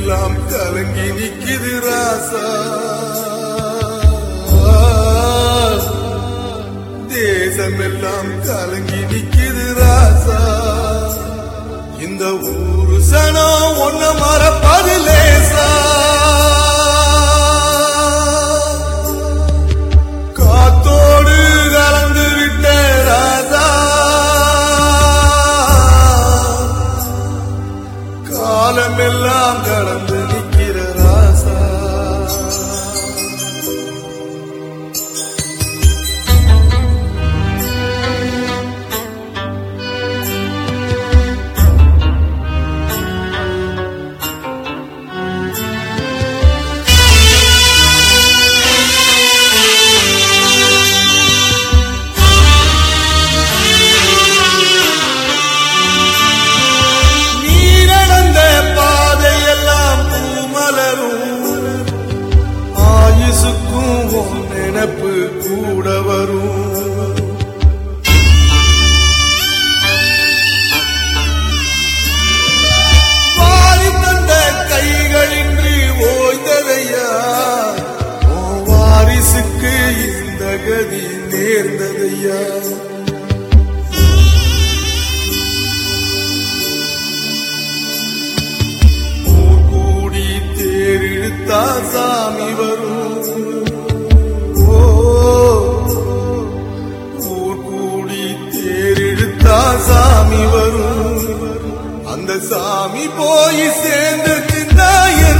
தேசமெல்லாம் கலங்கி நிக்குது ராசா தேசமெல்லாம் கலங்கி நிக்குது ராசா இந்த ஊரு சனம் ஒன்ன மறப்பது லேசா காத்தோடு கலந்து விட்ட ராசா காலமெல்லாம் கடந்து நிக்கிற ராசா நீ நடந்த பாதையெல்லாம் பூமலரும் ஆயுசுக்கும் உன் நினப்பு கூட வரும் வாரி தந்த கைகளின்றி ஓய்ந்ததையா உன் வாரிசுக்கு இந்த கதி நேர்ந்ததையா ஊர் கூடி தேரிழுத்தா சாமி வரும் ஓ, ஊர் கூடி தேரிழுத்தா சாமி வரும் அந்த சாமி போய் சேர்ந்துருந்தா